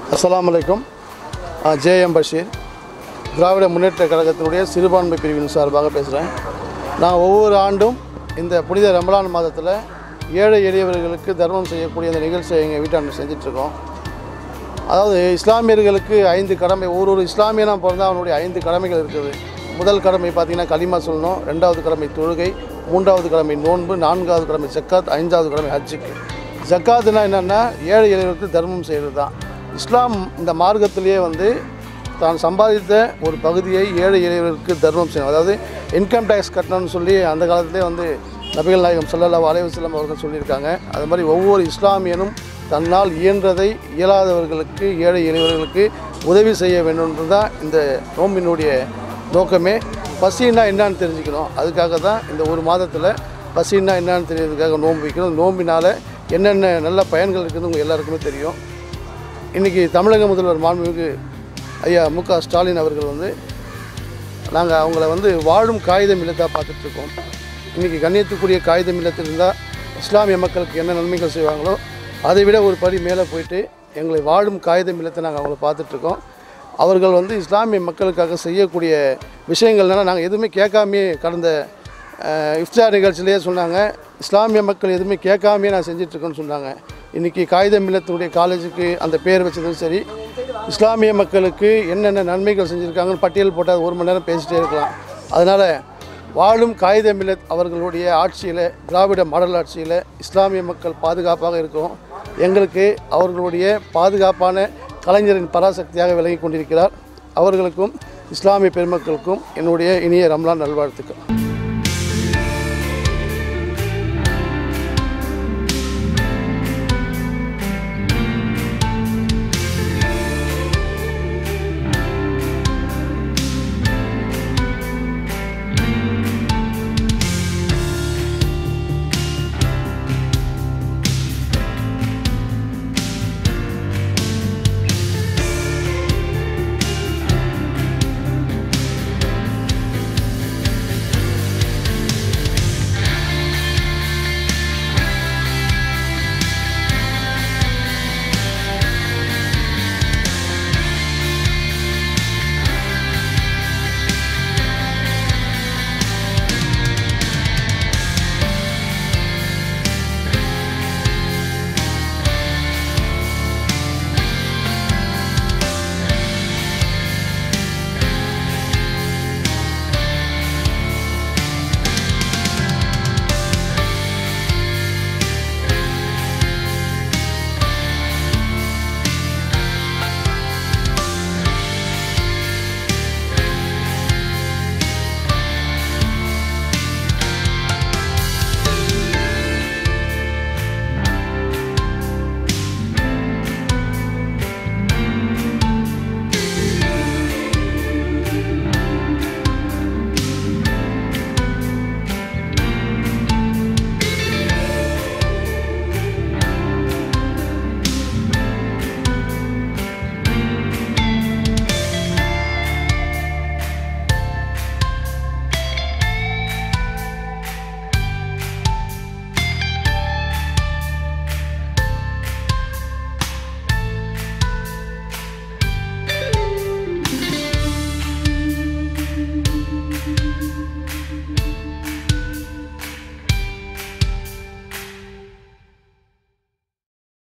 அஸ்ஸலாமு அலைக்கும் ஜேஎம் பஷீர் திராவிட முன்னேற்ற கழகத்தினுடைய சிறுபான்மை பிரிவின் சார்பாக பேசுகிறேன் நான் ஒவ்வொரு ஆண்டும் இந்த புனித ரமலான் மாதத்தில் ஏழை எளியவர்களுக்கு தர்மம் செய்யக்கூடிய அந்த நிகழ்ச்சியை எங்கள் வீட்டாண்ட செஞ்சிட்ருக்கோம் அதாவது இஸ்லாமியர்களுக்கு ஐந்து கடமை ஒரு ஒரு இஸ்லாமியனாக பிறந்தால் அவனுடைய ஐந்து கடமைகள் இருக்குது முதல் கடமை பார்த்திங்கன்னா களிமா சொல்லணும் ரெண்டாவது கடமை தொழுகை மூன்றாவது கடமை நோன்பு நான்காவது கடமை ஜக்காத் ஐந்தாவது கடமை ஹஜ்ஜுக்கு ஜக்காத்துனா என்னென்னா ஏழை எளியவர்களுக்கு தர்மம் செய்கிறது தான் இஸ்லாம் இந்த மார்க்கத்திலேயே வந்து தான் சம்பாதித்த ஒரு பகுதியை ஏழை எளியவர்களுக்கு தர்மம் செய்யணும் அதாவது இன்கம் டேக்ஸ் கட்டணும்னு சொல்லி அந்த காலத்திலே வந்து நபிகள் நாயகம் ஸல்லல்லாஹு அலைஹி வஸல்லம் அவர்கள் சொல்லியிருக்காங்க அது மாதிரி ஒவ்வொரு இஸ்லாமியனும் தன்னால் இயன்றதை இயலாதவர்களுக்கு ஏழை எளியவர்களுக்கு உதவி செய்ய வேண்டும்ன்றது தான் இந்த நோம்பினுடைய நோக்கமே பசின்னா என்னன்னு தெரிஞ்சுக்கணும் அதுக்காக தான் இந்த ஒரு மாதத்தில் பசின்னா என்னன்னு தெரியறதுக்காக நோன்பு வைக்கணும் நோம்பினால் என்னென்ன நல்ல பயன்கள் இருக்குதுன்னு உங்கள் எல்லாருக்குமே தெரியும் இன்றைக்கி தமிழக முதல்வர் மாண்புமிகு ஐயா மு க ஸ்டாலின் அவர்கள் வந்து நாங்கள் அவங்கள வந்து வாழும் காகிதம் இல்லத்தாக பார்த்துட்ருக்கோம் இன்றைக்கி கண்ணியத்துக்குரிய காகிதம் இல்லத்தில் இருந்தால் இஸ்லாமிய மக்களுக்கு என்ன நன்மைகள் செய்வாங்களோ அதை விட ஒரு படி மேலே போயிட்டு எங்களை வாழும் காகிதம் இல்லத்தை நாங்கள் அவங்கள பார்த்துட்ருக்கோம் அவர்கள் வந்து இஸ்லாமிய மக்களுக்காக செய்யக்கூடிய விஷயங்கள்னால நாங்கள் எதுவுமே கேட்காமே கடந்த அஹ், இஃப்தார் நிகழ்ச்சியிலேயே சொன்னாங்க இஸ்லாமிய மக்கள் எதுவுமே கேட்காமே நான் செஞ்சிட்ருக்கேன்னு சொன்னாங்க இன்றைக்கி காகிதம் இல்லத்தினுடைய காலேஜுக்கு அந்த பேர் வச்சதும் சரி இஸ்லாமிய மக்களுக்கு என்னென்ன நன்மைகள் செஞ்சுருக்காங்கன்னு பட்டியல் போட்டால் ஒரு மணி நேரம் பேசிகிட்டே இருக்கலாம் அதனால் வாழும் காகித மில்லத் அவர்களுடைய ஆட்சியில் திராவிட மாடல் ஆட்சியில் இஸ்லாமிய மக்கள் பாதுகாப்பாக இருக்கும் எங்களுக்கு அவர்களுடைய பாதுகாப்பான கலைஞரின் பராசக்தியாக விளங்கி கொண்டிருக்கிறார் அவர்களுக்கும் இஸ்லாமிய பெருமக்களுக்கும் என்னுடைய இனிய ரம்லான் நல்வாழ்த்துக்கள்